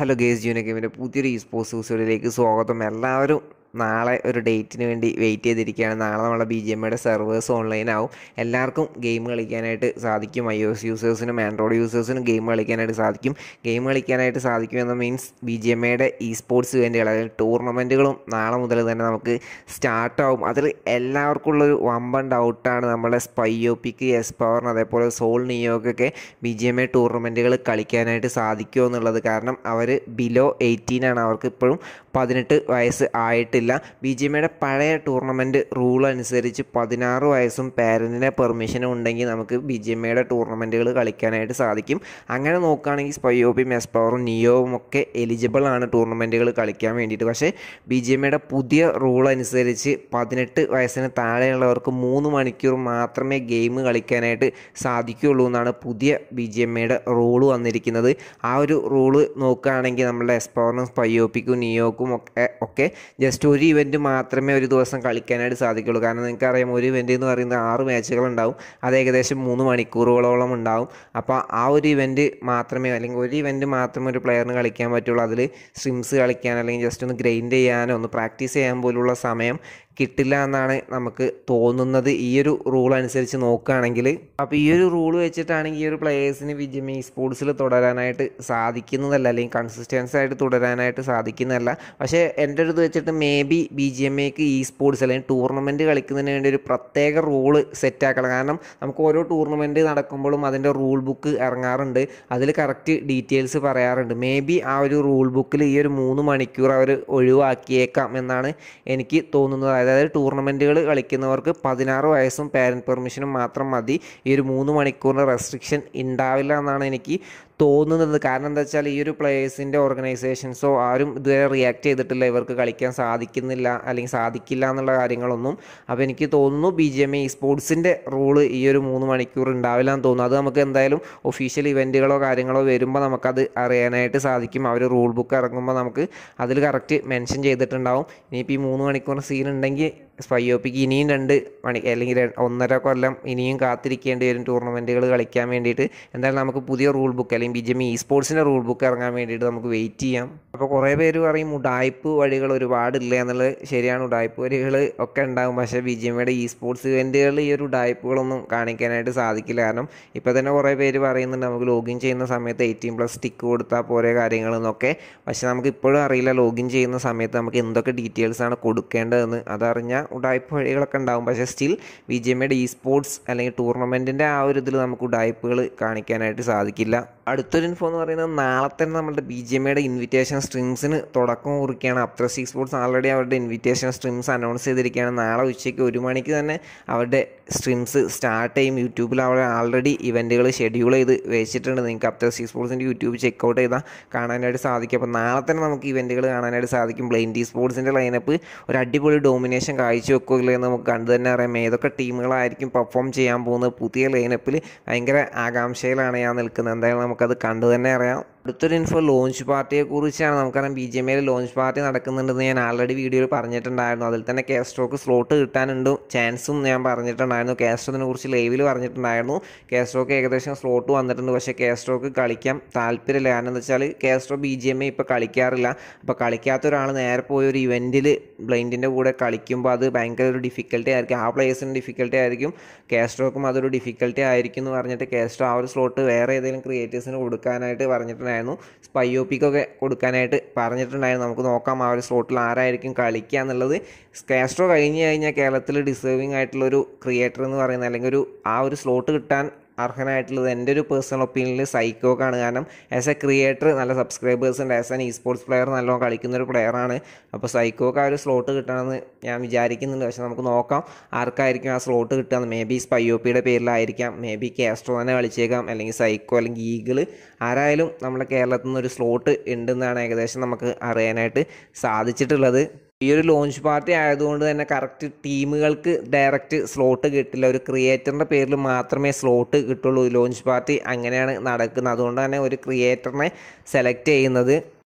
hello guys ജൂന ഗെയിമിൻ്റെ പുതിയൊരു ഈ സ്പോർട്സ് ന്യൂസുകളിലേക്ക് സ്വാഗതം എല്ലാവരും നാളെ ഒരു ഡേറ്റിന് വേണ്ടി വെയിറ്റ് ചെയ്തിരിക്കുകയാണ് നാളെ നമ്മളെ ബി ജി എം ഐയുടെ സെർവേഴ്സ് ഓൺലൈൻ ആവും എല്ലാവർക്കും ഗെയിം കളിക്കാനായിട്ട് സാധിക്കും ഐ ഒ എസ് യൂസേഴ്സിനും ആൻഡ്രോയിഡ് യൂസേഴ്സിനും ഗെയിം കളിക്കാനായിട്ട് സാധിക്കും ഗെയിം കളിക്കാനായിട്ട് സാധിക്കുമെന്ന മീൻസ് ബി ജി എം ഐയുടെ ഇ സ്പോർട്സ് ഇവൻറ്റുകൾ അതായത് ടൂർണമെൻറ്റുകളും നാളെ മുതൽ തന്നെ നമുക്ക് സ്റ്റാർട്ടാവും അതിൽ എല്ലാവർക്കും ഉള്ളൊരു വമ്പൻ ഡൗട്ടാണ് നമ്മുടെ സ്പൈയോപ്പിക്ക് എസ് പവറിന് അതേപോലെ സോൾ നിയോക്കൊക്കെ ബി ജി എം ഐ ടൂർണമെൻറ്റുകൾ കളിക്കാനായിട്ട് സാധിക്കുമോ എന്നുള്ളത് കാരണം അവർ ബിലോ എയ്റ്റീൻ ആണ് അവർക്ക് ഇപ്പോഴും പതിനെട്ട് വയസ്സ് ആയിട്ടില്ല ബി ജി എം ഐയുടെ പഴയ ടൂർണമെൻറ്റ് റൂൾ അനുസരിച്ച് പതിനാറ് വയസ്സും പാരൻറ്റിൻ്റെ പെർമിഷനും ഉണ്ടെങ്കിൽ നമുക്ക് ബി ജി എം ഐയുടെ ടൂർണമെൻറ്റുകൾ കളിക്കാനായിട്ട് സാധിക്കും അങ്ങനെ നോക്കുകയാണെങ്കിൽ സ്പയോബി മെസ്പവറും നിയോവും ഒക്കെ എലിജിബിൾ ആണ് ടൂർണമെൻറ്റുകൾ കളിക്കാൻ വേണ്ടിയിട്ട് പക്ഷേ ബി ജി എം ഐയുടെ പുതിയ റൂൾ അനുസരിച്ച് പതിനെട്ട് വയസ്സിന് താഴെയുള്ളവർക്ക് മൂന്ന് മണിക്കൂർ മാത്രമേ ഗെയിം കളിക്കാനായിട്ട് സാധിക്കുകയുള്ളൂ എന്നാണ് പുതിയ ബി ജി എം ഐയുടെ റൂള് വന്നിരിക്കുന്നത് ആ ഒരു റൂള് നോക്കുകയാണെങ്കിൽ നമ്മളുടെ എസ്പവറിനും സ്പയോപ്പിക്കും നിയോക്കും ഒക്കെ ഒക്കെ ജസ്റ്റ് ഒരു ഇവൻറ്റ് മാത്രമേ ഒരു ദിവസം കളിക്കാനായിട്ട് സാധിക്കുള്ളൂ കാരണം നിങ്ങൾക്കറിയാം ഒരു ഇവൻറ്റ് എന്ന് പറയുന്നത് ആറ് മാച്ചുകൾ ഉണ്ടാവും അത് ഏകദേശം മൂന്ന് മണിക്കൂറുകളോളം ഉണ്ടാവും അപ്പോൾ ആ ഒരു ഇവൻറ്റ് മാത്രമേ അല്ലെങ്കിൽ ഒരു ഇവൻറ്റ് മാത്രമേ ഒരു പ്ലെയറിന് കളിക്കാൻ പറ്റുള്ളൂ അതിൽ സ്ട്രിംസ് കളിക്കാൻ അല്ലെങ്കിൽ ജസ്റ്റ് ഒന്ന് ഗ്രൈൻഡ് ചെയ്യാനോ ഒന്ന് പ്രാക്ടീസ് ചെയ്യാൻ പോലുള്ള സമയം കിട്ടില്ല എന്നാണ് നമുക്ക് തോന്നുന്നത് ഈ ഒരു റൂൾ അനുസരിച്ച് നോക്കുകയാണെങ്കിൽ അപ്പോൾ ഈ ഒരു റൂൾ വെച്ചിട്ടാണെങ്കിൽ ഈ ഒരു പ്ലേയേഴ്സിന് വിജയം ഈ സ്പോർട്സിൽ തുടരാനായിട്ട് സാധിക്കുന്നതല്ല അല്ലെങ്കിൽ കൺസിസ്റ്റൻസ് ആയിട്ട് തുടരാനായിട്ട് സാധിക്കുന്നതല്ല പക്ഷേ എൻ്റെ ഒരു ഇത് വെച്ചിട്ട് maybe B G G M ഈ സ്പോർട്സ് അല്ലെങ്കിൽ ടൂർണമെൻറ്റ് കളിക്കുന്നതിന് വേണ്ടി ഒരു പ്രത്യേക റൂള് സെറ്റ് ആക്കണം കാരണം നമുക്ക് ഓരോ ടൂർണമെൻറ്റ് നടക്കുമ്പോഴും അതിൻ്റെ റൂൾ ബുക്ക് ഇറങ്ങാറുണ്ട് അതിൽ കറക്റ്റ് ഡീറ്റെയിൽസ് പറയാറുണ്ട് മേ ബി ആ ഒരു റൂൾ ബുക്കിൽ ഈ ഒരു മൂന്ന് മണിക്കൂർ അവർ ഒഴിവാക്കിയേക്കാം എന്നാണ് എനിക്ക് തോന്നുന്നത് അതായത് ടൂർണമെൻറ്റുകൾ കളിക്കുന്നവർക്ക് പതിനാറ് വയസ്സും പാരൻറ്റ് പെർമിഷനും മാത്രം മതി ഈ ഒരു മൂന്ന് മണിക്കൂറിൻ്റെ റെസ്ട്രിക്ഷൻ ഉണ്ടാവില്ല എന്നാണ് എനിക്ക് തോന്നുന്നത് കാരണം എന്താ വെച്ചാൽ ഈ ഒരു പ്ലേയേഴ്സിൻ്റെ ഓർഗനൈസേഷൻസോ ആരും ഇതുവരെ റിയാക്ട് ചെയ്തിട്ടില്ല ഇവർക്ക് കളിക്കാൻ സാധിക്കുന്നില്ല അല്ലെങ്കിൽ സാധിക്കില്ല എന്നുള്ള കാര്യങ്ങളൊന്നും അപ്പോൾ എനിക്ക് തോന്നുന്നു ബി ജി എം എ സ്പോർട്സിൻ്റെ റൂള് ഈ ഒരു മൂന്ന് മണിക്കൂർ ഉണ്ടാവില്ല എന്ന് തോന്നുന്നു അത് നമുക്ക് എന്തായാലും ഒഫീഷ്യൽ ഇവൻറ്റുകളോ കാര്യങ്ങളോ വരുമ്പോൾ നമുക്കത് അറിയാനായിട്ട് സാധിക്കും അവർ റൂൾ ബുക്ക് ഇറങ്ങുമ്പോൾ നമുക്ക് അതിൽ കറക്റ്റ് മെൻഷൻ ചെയ്തിട്ടുണ്ടാവും ഇനിയിപ്പോൾ ഈ മൂന്ന് മണിക്കൂർ സീൻ ഉണ്ടെങ്കിൽ സ്പൈയോപ്പിക്ക് ഇനിയും രണ്ട് മണി അല്ലെങ്കിൽ ര- ഒന്നര കൊല്ലം ഇനിയും കാത്തിരിക്കേണ്ടി വരും ടൂർണമെൻറ്റുകൾ കളിക്കാൻ വേണ്ടിയിട്ട് എന്തായാലും നമുക്ക് പുതിയ റൂൾ ബുക്ക് അല്ലെങ്കിൽ ബി ജെ എം ഇ സ്പോർട്സിൻ്റെ റൂൾ ബുക്ക് ഇറങ്ങാൻ വേണ്ടിയിട്ട് നമുക്ക് വെയിറ്റ് ചെയ്യാം അപ്പോൾ കുറേ പേര് പറയും ഉടായ്പ് വഴികൾ ഒരുപാടില്ല എന്നുള്ളത് ശരിയാണ് ഉടായ്പ് വഴികൾ ഒക്കെ ഉണ്ടാകും പക്ഷേ ബി ജി എം ഐയുടെ ഇ സ്പോർട്സ് ഇവൻറ്റുകളിൽ ഈ ഒരു ഉടായ്പുകളൊന്നും കാണിക്കാനായിട്ട് സാധിക്കില്ല കാരണം ഇപ്പോൾ തന്നെ കുറേ പേര് പറയുന്നുണ്ട് നമുക്ക് ലോഗിൻ ചെയ്യുന്ന സമയത്ത് എയ്റ്റീൻ പ്ലസ് സ്റ്റിക്ക് കൊടുത്താൽ പോരെ കാര്യങ്ങളെന്നൊക്കെ പക്ഷേ നമുക്ക് ഇപ്പോഴും അറിയില്ല ലോഗിൻ ചെയ്യുന്ന സമയത്ത് നമുക്ക് എന്തൊക്കെ ഡീറ്റെയിൽസ് ആണ് കൊടുക്കേണ്ടതെന്ന് അതറിഞ്ഞാൽ ഉടായ്പ വഴികളൊക്കെ ഉണ്ടാവും പക്ഷേ സ്റ്റിൽ ബി ജി എം ഐയുടെ ഇ സ്പോർട്സ് അല്ലെങ്കിൽ ടൂർണമെൻറ്റിൻ്റെ ആ ഒരു ഇതിൽ നമുക്ക് ഉടായ്പകൾ കാണിക്കാനായിട്ട് സാധിക്കില്ല അടുത്തൊരു ഇൻഫോ എന്ന് പറയുന്നത് നാളെ തന്നെ നമ്മുടെ ബി ജി എം ഐയുടെ ഇൻവിറ്റേഷൻ സ്ട്രീംസിന് തുടക്കം കുറിക്കുകയാണ് അപ്ത്ര സി സ്പോർട്സ് ആൾറെഡി അവരുടെ ഇൻവിറ്റേഷൻ സ്ട്രീംസ് അനൗൺസ് ചെയ്തിരിക്കുകയാണ് നാളെ ഉച്ചയ്ക്ക് ഒരു മണിക്ക് തന്നെ അവരുടെ സ്ട്രീംസ് സ്റ്റാർട്ട് ചെയ്യും യൂട്യൂബിൽ അവർ ആൾറെഡി ഇവൻറ്റുകൾ ഷെഡ്യൂൾ ചെയ്ത് വെച്ചിട്ടുണ്ട് നിങ്ങൾക്ക് അപ്ത്ര സി സ്പോർട്സിൻ്റെ യൂട്യൂബ് ചെക്കൗട്ട് ചെയ്താൽ കാണാനായിട്ട് സാധിക്കും അപ്പോൾ നാളെ തന്നെ നമുക്ക് ഇവൻറ്റുകൾ കാണാനായിട്ട് സാധിക്കും ബ്ലൈൻഡി സ്പോർട്സിൻ്റെ ലൈനപ്പ് ഒരു അടിപൊളി ഡോമിനേഷൻ കാഴ്ചവെക്കുകയില്ല എന്ന് നമുക്ക് കണ്ടു തന്നെ അറിയാം ഏതൊക്കെ ടീമുകളായിരിക്കും പെർഫോം ചെയ്യാൻ പോകുന്നത് പുതിയ ലൈനപ്പിൽ ഭയങ്കര ആകാംക്ഷയിലാണ് ഞാൻ നിൽക്കുന്നത് എന്തായാലും നമുക്കത് കണ്ടു തന്നെ അറിയാം അടുത്തൊരു ഇൻഫോ ലോഞ്ച് പാർട്ടിയെ കുറിച്ചാണ് നമുക്കറിയാം ബി ജി എം ഐയിൽ ലോഞ്ച് പാർട്ടി നടക്കുന്നുണ്ടെന്ന് ഞാൻ ആൾറെഡി വീഡിയോയിൽ പറഞ്ഞിട്ടുണ്ടായിരുന്നു അതിൽ തന്നെ കാസ്ട്രോക്ക് സ്ലോട്ട് കിട്ടാനുണ്ട് ചാൻസും ഞാൻ പറഞ്ഞിട്ടുണ്ടായിരുന്നു കാസ്ട്രോനെ കുറിച്ച് ലൈവിൽ പറഞ്ഞിട്ടുണ്ടായിരുന്നു കാസ്ട്രോക്ക് ഏകദേശം സ്ലോട്ട് വന്നിട്ടുണ്ട് പക്ഷേ കാസ്ട്രോക്ക് കളിക്കാൻ താല്പര്യമില്ല കാരണം എന്താ വെച്ചാൽ Castro B G M I ഇപ്പോൾ കളിക്കാറില്ല അപ്പോൾ കളിക്കാത്ത ഒരാൾ നേരെ പോയി ഒരു ഇവൻറ്റിൽ ബ്ലൈൻഡിൻ്റെ കൂടെ കളിക്കുമ്പോൾ അത് ഭയങ്കര ഒരു ഡിഫിക്കൽട്ടി ആയിരിക്കും ആ പ്ലേയേഴ്സിന് ഡിഫിക്കൽട്ടി ആയിരിക്കും കാസ്ട്രോക്കും അതൊരു ഡിഫിക്കൽട്ടി ആയിരിക്കും എന്ന് പറഞ്ഞിട്ട് കാസ്ട്രോ ആ ഒരു സ്ലോട്ട് വേറെ ഏതെങ്കിലും ക്രിയേറ്റേഴ്സിന് കൊടുക്കാനായിട്ട് പറഞ്ഞിട്ടുണ്ടായിരുന്നു സ്പൈയോപ്പിക്കൊക്കെ കൊടുക്കാനായിട്ട് പറഞ്ഞിട്ടുണ്ടായിരുന്നു നമുക്ക് നോക്കാം ആ ഒരു സ്ലോട്ടിൽ ആരായിരിക്കും കളിക്കുക എന്നുള്ളത് കാസ്ട്രോ കഴിഞ്ഞ് കഴിഞ്ഞാൽ കേരളത്തിൽ ഡിസേർവിംഗ് ആയിട്ടുള്ളൊരു ക്രിയേറ്റർ എന്ന് പറയുന്നത് അല്ലെങ്കിൽ ഒരു ആ ഒരു സ്ലോട്ട് കിട്ടാൻ അർഹനായിട്ടുള്ളത് എൻ്റെ ഒരു പേഴ്സണൽ ഒപ്പീനിയനിൽ സൈക്കോക്കാണ് കാരണം ആസ് എ ക്രിയേറ്റർ നല്ല സബ്സ്ക്രൈബേഴ്സ് ഉണ്ട് as an esports player നല്ലോണം കളിക്കുന്ന ഒരു പ്ലെയറാണ് അപ്പോൾ സൈക്കോക്ക് ആ ഒരു സ്ലോട്ട് കിട്ടണമെന്ന് ഞാൻ വിചാരിക്കുന്നുണ്ട് പക്ഷെ നമുക്ക് നോക്കാം ആർക്കായിരിക്കും ആ സ്ലോട്ട് കിട്ടുക മേ ബി സ്പൈയോപ്പിയുടെ പേരിലായിരിക്കാം മേ ബി കാസ്ട്രോ തന്നെ കളിച്ചേക്കാം അല്ലെങ്കിൽ സൈക്കോ അല്ലെങ്കിൽ ഈഗിൾ ആരായാലും നമ്മുടെ കേരളത്തിൽ നിന്ന് ഒരു സ്ലോട്ട് ഉണ്ടെന്നാണ് ഏകദേശം നമുക്ക് അറിയാനായിട്ട് സാധിച്ചിട്ടുള്ളത് ഈ ഒരു ലോഞ്ച് പാർട്ടി ആയതുകൊണ്ട് തന്നെ കറക്റ്റ് ടീമുകൾക്ക് ഡയറക്റ്റ് സ്ലോട്ട് കിട്ടില്ല ഒരു ക്രിയേറ്ററിൻ്റെ പേരിൽ മാത്രമേ സ്ലോട്ട് കിട്ടുള്ളൂ ലോഞ്ച് പാർട്ടി അങ്ങനെയാണ് നടക്കുന്നത് അതുകൊണ്ട് തന്നെ ഒരു ക്രിയേറ്ററിനെ സെലക്ട് ചെയ്യുന്നത്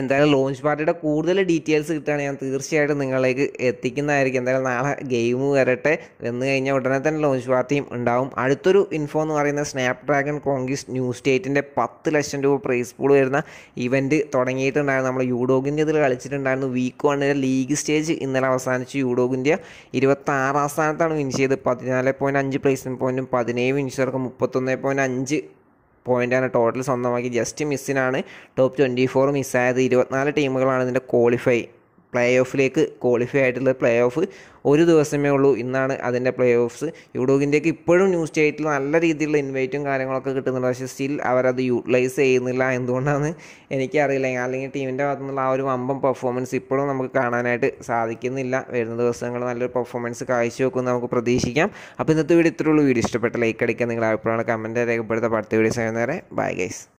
എന്തായാലും ലോഞ്ച് പാർട്ടിയുടെ കൂടുതൽ ഡീറ്റെയിൽസ് കിട്ടുകയാണെങ്കിൽ ഞാൻ തീർച്ചയായിട്ടും നിങ്ങളിലേക്ക് എത്തിക്കുന്നതായിരിക്കും എന്തായാലും നാളെ ഗെയിം വരട്ടെ വന്നു കഴിഞ്ഞാൽ ഉടനെ തന്നെ ലോഞ്ച് പാർട്ടിയും ഉണ്ടാവും അടുത്തൊരു ഇൻഫോ എന്ന് പറയുന്നത് സ്നാപ് ഡ്രാഗൺ കോങ്കിസ് ന്യൂ സ്റ്റേറ്റിൻ്റെ പത്ത് ലക്ഷം രൂപ പ്രൈസ് പൂൾ വരുന്ന ഇവൻറ്റ് തുടങ്ങിയിട്ടുണ്ടായിരുന്നു നമ്മൾ യൂഡോഗിൻ്റെ ഇതിൽ കളിച്ചിട്ടുണ്ടായിരുന്നു വീക്ക് വണ്ണിലെ ലീഗ് സ്റ്റേജ് ഇന്നലെ അവസാനിച്ചു യൂഡോഗിൻ്റെ ഇരുപത്താറാം സ്ഥാനത്താണ് വിൻ ചെയ്ത് പതിനാല് പോയിൻറ്റ് അഞ്ച് പ്ലേസ്മെൻറ്റ് പോയിൻറ്റും പതിനേഴ് വിൻഷർക്ക് മുപ്പത്തൊന്ന് പോയിൻറ്റ് അഞ്ച് പോയിൻ്റാണ് ടോട്ടൽ സ്വന്തമാക്കി ജസ്റ്റ് മിസ്സിനാണ് ടോപ്പ് ട്വൻറ്റി ഫോർ മിസ്സായത് ഇരുപത്തിനാല് ടീമുകളാണ് ഇതിൻ്റെ ക്വാളിഫൈ പ്ലേ ഓഫിലേക്ക് ക്വാളിഫൈ ആയിട്ടുള്ള പ്ലേ ഓഫ് ഒരു ദിവസമേ ഉള്ളൂ ഇന്നാണ് അതിൻ്റെ പ്ലേ ഓഫ്സ് യൂഡോഗിൻ്റെയൊക്കെ ഇപ്പോഴും ന്യൂ സ്റ്റേറ്റിൽ നല്ല രീതിയിലുള്ള ഇൻവൈറ്റും കാര്യങ്ങളൊക്കെ കിട്ടുന്നുണ്ട് പക്ഷേ സ്റ്റിൽ അവരത് യൂട്ടിലൈസ് ചെയ്യുന്നില്ല എന്തുകൊണ്ടാണ് എനിക്കറിയില്ല അല്ലെങ്കിൽ ടീമിൻ്റെ ഭാഗത്തു നിന്നുള്ള ആ ഒരു വമ്പം പെർഫോമൻസ് ഇപ്പോഴും നമുക്ക് കാണാനായിട്ട് സാധിക്കുന്നില്ല വരുന്ന ദിവസങ്ങൾ നല്ലൊരു പെർഫോമൻസ് കാഴ്ചവെക്കുമെന്ന് നമുക്ക് പ്രതീക്ഷിക്കാം അപ്പോൾ ഇന്നത്തെ വീഡിയോ ഇത്രയുള്ളൂ വീഡിയോ ഇഷ്ടപ്പെട്ട ലൈക്ക് അടിക്കുക നിങ്ങളുടെ അഭിപ്രായങ്ങൾ കമൻറ്റ് രേഖപ്പെടുത്താം അടുത്ത വീഡിയോസ് നേരെ ബൈ ഗൈസ്